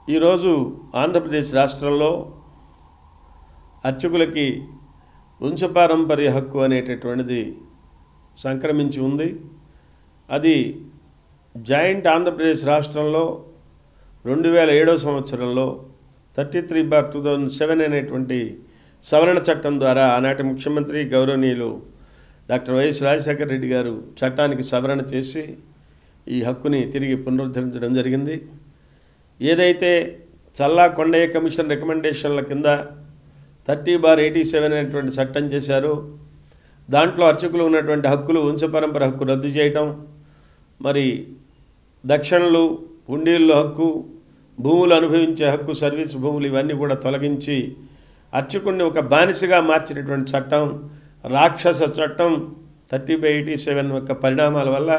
ఈరోజు ఆంధ్రప్రదేశ్ రాష్ట్రంలో అర్చకులకి వంశపారంపర్య హక్కు అనేటటువంటిది సంక్రమించి ఉంది అది జాయింట్ ఆంధ్రప్రదేశ్ రాష్ట్రంలో రెండు వేల ఏడో సంవత్సరంలో thirty three bar two thousand seven అనేటువంటి సవరణ చట్టం ద్వారా ఆనాటి ముఖ్యమంత్రి గౌరవనీయులు డాక్టర్ వైఎస్ రాజశేఖర రెడ్డి గారు చట్టానికి సవరణ చేసి ఈ హక్కుని తిరిగి పునరుద్ధరించడం జరిగింది ఏదైతే చల్లా కొండయ్య కమిషన్ రికమెండేషన్ల కింద థర్టీ బార్ ఎయిటీ సెవెన్ అనేటువంటి చట్టం చేశారు దాంట్లో అర్చకులు ఉన్నటువంటి హక్కులు వంశపరంపర హక్కు రద్దు చేయటం మరి దక్షిణలు హుండీల్లో హక్కు భూములు అనుభవించే హక్కు సర్వీస్ భూములు ఇవన్నీ కూడా తొలగించి అర్చకుడిని ఒక బానిసగా మార్చినటువంటి చట్టం రాక్షస చట్టం థర్టీ బై ఎయిటీ సెవెన్ యొక్క పరిణామాల వల్ల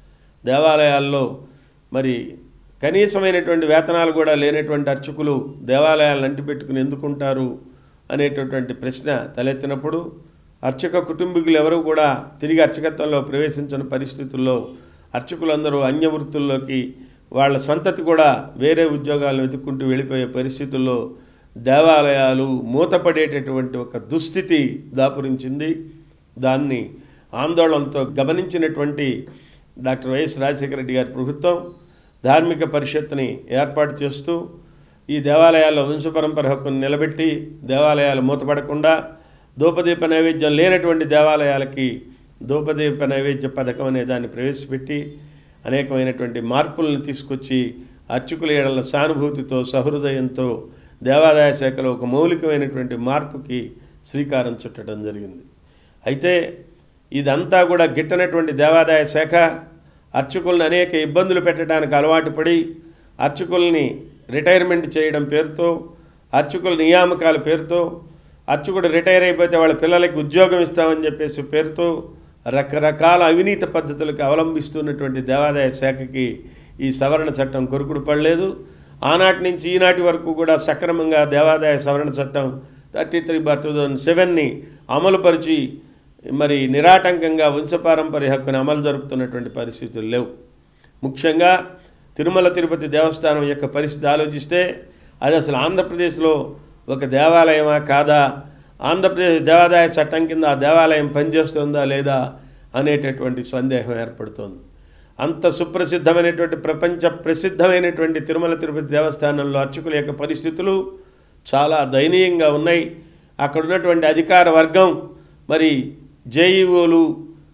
దేవాలయాల్లో మరి కనీసమైనటువంటి వేతనాలు కూడా లేనటువంటి అర్చకులు దేవాలయాలను అంటిపెట్టుకుని ఎందుకుంటారు అనేటటువంటి ప్రశ్న తలెత్తినప్పుడు అర్చక కుటుంబీకులు ఎవరు కూడా తిరిగి అర్చకత్వంలో ప్రవేశించిన పరిస్థితుల్లో అర్చకులందరూ అన్య వృత్తుల్లోకి వాళ్ళ సంతతి కూడా వేరే ఉద్యోగాలను వెతుక్కుంటూ వెళ్ళిపోయే పరిస్థితుల్లో దేవాలయాలు మూతపడేటటువంటి ఒక దుస్థితి దాపురించింది దాన్ని ఆందోళనతో గమనించినటువంటి డాక్టర్ వైఎస్ రాజశేఖర రెడ్డి గారి ప్రభుత్వం ధార్మిక పరిషత్ని ఏర్పాటు చేస్తూ ఈ దేవాలయాల్లో వంశపరంపర హక్కును నిలబెట్టి దేవాలయాలు మూతపడకుండా ధూపదీప నైవేద్యం లేనటువంటి దేవాలయాలకి ధూపదీప నైవేద్య పథకం అనే దాన్ని ప్రవేశపెట్టి అనేకమైనటువంటి మార్పులను తీసుకొచ్చి అర్చకుల ఏడల సానుభూతితో సహృదయంతో దేవాదాయ శాఖలో ఒక మౌలికమైనటువంటి మార్పుకి శ్రీకారం చుట్టడం జరిగింది అయితే ఇదంతా కూడా గిట్టనటువంటి దేవాదాయ శాఖ అర్చకులను అనేక ఇబ్బందులు పెట్టడానికి అలవాటు పడి అర్చకుల్ని రిటైర్మెంట్ చేయడం పేరుతో అర్చకుల నియామకాల పేరుతో అర్చకుడు రిటైర్ అయిపోతే వాళ్ళ పిల్లలకి ఉద్యోగం ఇస్తామని చెప్పేసి పేరుతో రకరకాల అవినీతి పద్ధతులకు అవలంబిస్తున్నటువంటి దేవాదాయ శాఖకి ఈ సవరణ చట్టం కొరుకుడు పడలేదు ఆనాటి నుంచి ఈనాటి వరకు కూడా సక్రమంగా దేవాదాయ సవరణ చట్టం thirty three bar two thousand సెవెన్ని అమలుపరిచి మరి నిరాటంకంగా వంశపారంపర్య హక్కుని అమలు జరుపుతున్నటువంటి పరిస్థితులు లేవు ముఖ్యంగా తిరుమల తిరుపతి దేవస్థానం యొక్క పరిస్థితి ఆలోచిస్తే అది అసలు ఆంధ్రప్రదేశ్లో ఒక దేవాలయమా కాదా ఆంధ్రప్రదేశ్ దేవాదాయ చట్టం కింద ఆ దేవాలయం పనిచేస్తుందా లేదా అనేటటువంటి సందేహం ఏర్పడుతోంది అంత సుప్రసిద్ధమైనటువంటి ప్రపంచ ప్రసిద్ధమైనటువంటి తిరుమల తిరుపతి దేవస్థానంలో అర్చకుల యొక్క పరిస్థితులు చాలా దయనీయంగా ఉన్నాయి అక్కడ ఉన్నటువంటి అధికార వర్గం మరి జేఈఓలు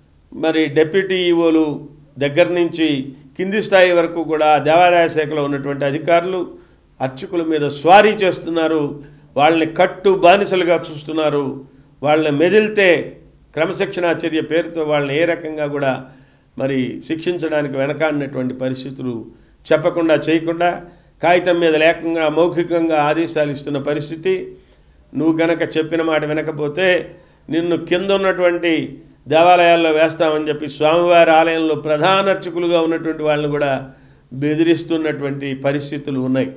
మరి డెప్యూటీ ఈఓలు దగ్గర నుంచి కింది స్థాయి వరకు కూడా దేవాదాయ శాఖలో ఉన్నటువంటి అధికారులు అర్చకుల మీద స్వారీ చేస్తున్నారు వాళ్ళని కట్టు బానిసలుగా చూస్తున్నారు వాళ్ళని మెదిలితే క్రమశిక్షణా చర్య పేరుతో వాళ్ళని ఏ రకంగా కూడా మరి శిక్షించడానికి వెనకాడినటువంటి పరిస్థితులు చెప్పకుండా చేయకుండా కాగితం మీద లేకుండా మౌఖికంగా ఆదేశాలు ఇస్తున్న పరిస్థితి నువ్వు గనక చెప్పిన మాట వినకపోతే నిన్ను కింద ఉన్నటువంటి దేవాలయాల్లో వేస్తామని చెప్పి స్వామివారి ఆలయంలో ప్రధాన అర్చకులుగా ఉన్నటువంటి వాళ్ళని కూడా బెదిరిస్తున్నటువంటి పరిస్థితులు ఉన్నాయి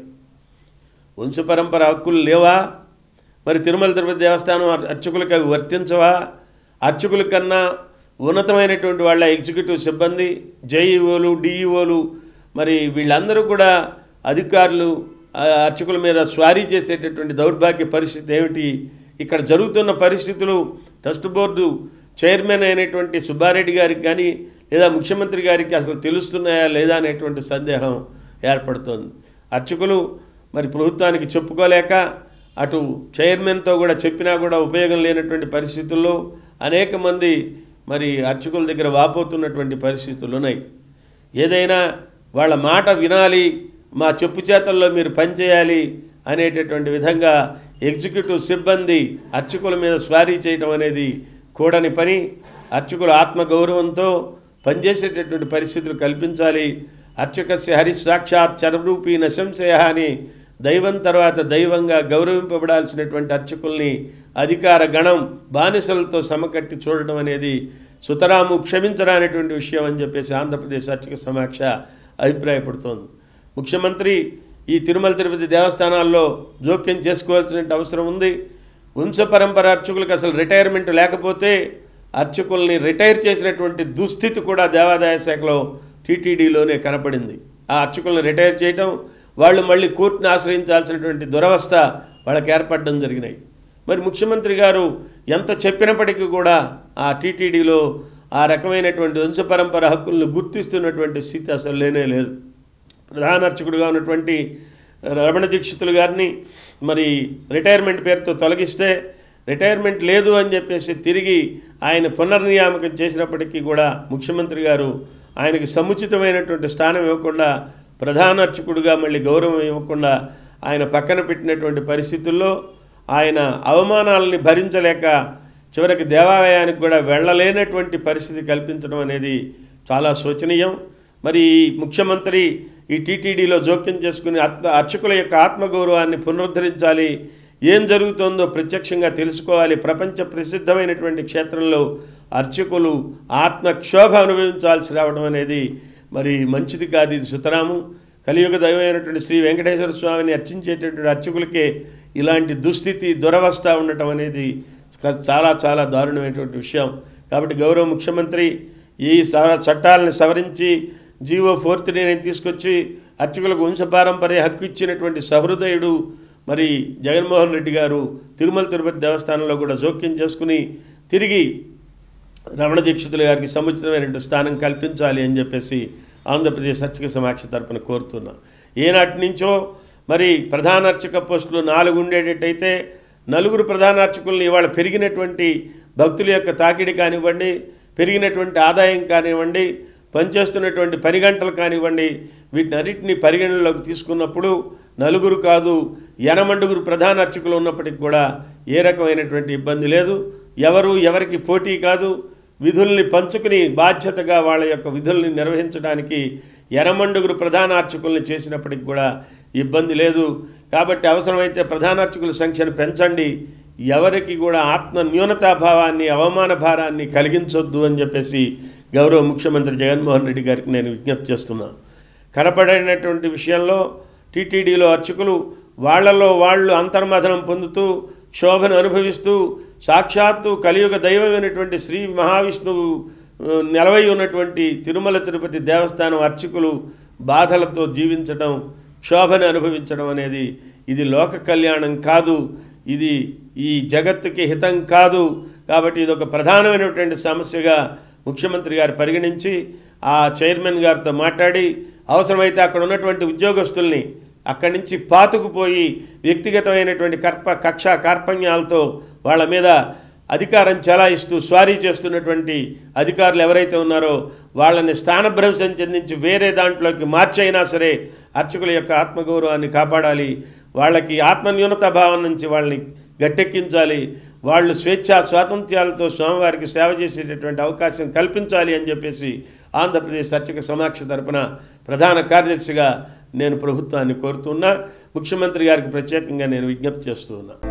వంశపరంపర హక్కులు లేవా మరి తిరుమల తిరుపతి దేవస్థానం అర్చకులకు అవి వర్తించవా అర్చకుల కన్నా ఉన్నతమైనటువంటి వాళ్ళ ఎగ్జిక్యూటివ్ సిబ్బంది జేఈఓలు డిఈఓలు మరి వీళ్ళందరూ కూడా అధికారులు ఆ అర్చకుల మీద స్వారీ చేసేటటువంటి దౌర్భాగ్య పరిస్థితి ఏమిటి ఇక్కడ జరుగుతున్న పరిస్థితులు ట్రస్ట్ బోర్డు చైర్మన్ అయినటువంటి సుబ్బారెడ్డి గారికి కానీ లేదా ముఖ్యమంత్రి గారికి అసలు తెలుస్తున్నాయా లేదా అనేటువంటి సందేహం ఏర్పడుతోంది అర్చకులు మరి ప్రభుత్వానికి చెప్పుకోలేక అటు చైర్మన్తో కూడా చెప్పినా కూడా ఉపయోగం లేనటువంటి పరిస్థితుల్లో అనేక మంది మరి అర్చకుల దగ్గర వాపోతున్నటువంటి పరిస్థితులు ఉన్నాయి ఏదైనా వాళ్ళ మాట వినాలి మా చెప్పు చేతల్లో మీరు పనిచేయాలి అనేటటువంటి విధంగా ఎగ్జిక్యూటివ్ సిబ్బంది అర్చకుల మీద స్వారీ చేయడం అనేది కూడని పని అర్చకుల ఆత్మగౌరవంతో పనిచేసేటటువంటి పరిస్థితులు కల్పించాలి అర్చకస్య హరి సాక్షాత్ చరరూపీ నశంశయ అని దైవం తర్వాత దైవంగా గౌరవింపబడాల్సినటువంటి అర్చకుల్ని అధికార గణం బానిసలతో సమకట్టి చూడడం అనేది సుతరాము క్షమించరానటువంటి విషయం అని చెప్పేసి ఆంధ్రప్రదేశ్ అర్చక సమాక్ష అభిప్రాయపడుతోంది ముఖ్యమంత్రి ఈ తిరుమల తిరుపతి దేవస్థానాల్లో జోక్యం చేసుకోవాల్సిన అవసరం ఉంది వంశపరంపర అర్చకులకు అసలు రిటైర్మెంట్ లేకపోతే అర్చకుల్ని రిటైర్ చేసినటువంటి దుస్థితి కూడా దేవాదాయ శాఖలో టీటీడీలోనే కనపడింది ఆ అర్చకుల్ని రిటైర్ చేయటం వాళ్ళు మళ్ళీ కోర్టుని ఆశ్రయించాల్సినటువంటి దురవస్థ వాళ్ళకి ఏర్పడడం జరిగినాయి మరి ముఖ్యమంత్రి గారు ఎంత చెప్పినప్పటికీ కూడా ఆ టీటీడీలో ఆ రకమైనటువంటి వంశపరంపర హక్కులను గుర్తిస్తున్నటువంటి స్థితి అసలు లేనే లేదు ప్రధాన అర్చకుడుగా ఉన్నటువంటి రమణ దీక్షితులు గారిని మరి రిటైర్మెంట్ పేరుతో తొలగిస్తే రిటైర్మెంట్ లేదు అని చెప్పేసి తిరిగి ఆయన పునర్నియామకం చేసినప్పటికీ కూడా ముఖ్యమంత్రి గారు ఆయనకి సముచితమైనటువంటి స్థానం ఇవ్వకుండా ప్రధాన అర్చకుడుగా మళ్ళీ గౌరవం ఇవ్వకుండా ఆయన పక్కన పెట్టినటువంటి పరిస్థితుల్లో ఆయన అవమానాలని భరించలేక చివరికి దేవాలయానికి కూడా వెళ్ళలేనటువంటి పరిస్థితి కల్పించడం అనేది చాలా శోచనీయం మరి ఈ ముఖ్యమంత్రి ఈ టీటీడీలో జోక్యం చేసుకుని ఆత్మ అర్చకుల యొక్క ఆత్మగౌరవాన్ని పునరుద్ధరించాలి ఏం జరుగుతుందో ప్రత్యక్షంగా తెలుసుకోవాలి ప్రపంచ ప్రసిద్ధమైనటువంటి క్షేత్రంలో అర్చకులు ఆత్మక్షోభ అనుభవించాల్సి రావడం అనేది మరి మంచిది కాదు ఇది సుతరాము కలియుగ దైవమైనటువంటి శ్రీ వెంకటేశ్వర స్వామిని అర్చించేటటువంటి అర్చకులకే ఇలాంటి దుస్థితి దురవస్థ ఉండటం అనేది చాలా చాలా దారుణమైనటువంటి విషయం కాబట్టి గౌరవ ముఖ్యమంత్రి ఈ సవ చట్టాలను సవరించి జీవో ఫోర్త్ నేను తీసుకొచ్చి అర్చకులకు వంశపారంపర్య హక్కు ఇచ్చినటువంటి సహృదయుడు మరి జగన్మోహన్ రెడ్డి గారు తిరుమల తిరుపతి దేవస్థానంలో కూడా జోక్యం చేసుకుని తిరిగి రమణ దీక్షితుల గారికి సముచితమైనటువంటి స్థానం కల్పించాలి అని చెప్పేసి ఆంధ్రప్రదేశ్ అర్చక సమాక్ష తరపున కోరుతున్నా ఏనాటి నుంచో మరి ప్రధాన అర్చక పోస్టులు నాలుగు ఉండేటట్టయితే నలుగురు ప్రధాన అర్చకులను ఇవాళ పెరిగినటువంటి భక్తుల యొక్క తాకిడి కానివ్వండి పెరిగినటువంటి ఆదాయం కానివ్వండి పనిచేస్తున్నటువంటి పని గంటలు కానివ్వండి వీటినన్నిటిని పరిగణనలోకి తీసుకున్నప్పుడు నలుగురు కాదు ఎనమండుగురు ప్రధాన అర్చకులు ఉన్నప్పటికీ కూడా ఏ రకమైనటువంటి ఇబ్బంది లేదు ఎవరు ఎవరికి పోటీ కాదు విధుల్ని పంచుకుని బాధ్యతగా వాళ్ళ యొక్క విధుల్ని నిర్వహించడానికి ఎనమండుగురు ప్రధాన అర్చకుల్ని చేసినప్పటికి కూడా ఇబ్బంది లేదు కాబట్టి అవసరమైతే ప్రధాన అర్చకుల సంఖ్యను పెంచండి ఎవరికి కూడా ఆత్మ న్యూనతాభావాన్ని అవమాన భారాన్ని కలిగించొద్దు అని చెప్పేసి గౌరవ ముఖ్యమంత్రి జగన్మోహన్ రెడ్డి గారికి నేను విజ్ఞప్తి చేస్తున్నాను కనపడినటువంటి విషయంలో టీటీడీలో అర్చకులు వాళ్లలో వాళ్ళు అంతర్మథనం పొందుతూ శోభను అనుభవిస్తూ సాక్షాత్తు కలియుగ దైవమైనటువంటి శ్రీ మహావిష్ణువు ఆ, నెలవై ఉన్నటువంటి తిరుమల తిరుపతి దేవస్థానం అర్చకులు బాధలతో జీవించడం శోభను అనుభవించడం అనేది ఇది లోక కళ్యాణం కాదు ఇది ఈ జగత్తుకి హితం కాదు కాబట్టి ఇది ఒక ప్రధానమైనటువంటి సమస్యగా ముఖ్యమంత్రి గారు పరిగణించి ఆ చైర్మన్ గారితో మాట్లాడి అవసరమైతే అక్కడ ఉన్నటువంటి ఉద్యోగస్తుల్ని అక్కడి నుంచి పాతుకుపోయి వ్యక్తిగతమైనటువంటి కర్ప కక్ష కార్పణ్యాలతో వాళ్ళ మీద అధికారం చెలాయిస్తూ స్వారీ చేస్తున్నటువంటి అధికారులు ఎవరైతే ఉన్నారో వాళ్ళని స్థానభ్రంశం చెందించి వేరే దాంట్లోకి మార్చైనా సరే అర్చకుల యొక్క ఆత్మగౌరవాన్ని కాపాడాలి వాళ్ళకి ఆత్మన్యూనత భావం నుంచి వాళ్ళని గట్టెక్కించాలి వాళ్ళు స్వేచ్ఛా స్వాతంత్ర్యాలతో స్వామివారికి సేవ చేసేటటువంటి అవకాశం కల్పించాలి అని చెప్పేసి ఆంధ్రప్రదేశ్ అర్చక సమాక్ష తరపున ప్రధాన కార్యదర్శిగా నేను ప్రభుత్వాన్ని కోరుతున్నా ముఖ్యమంత్రి గారికి ప్రత్యేకంగా నేను విజ్ఞప్తి చేస్తూ ఉన్నా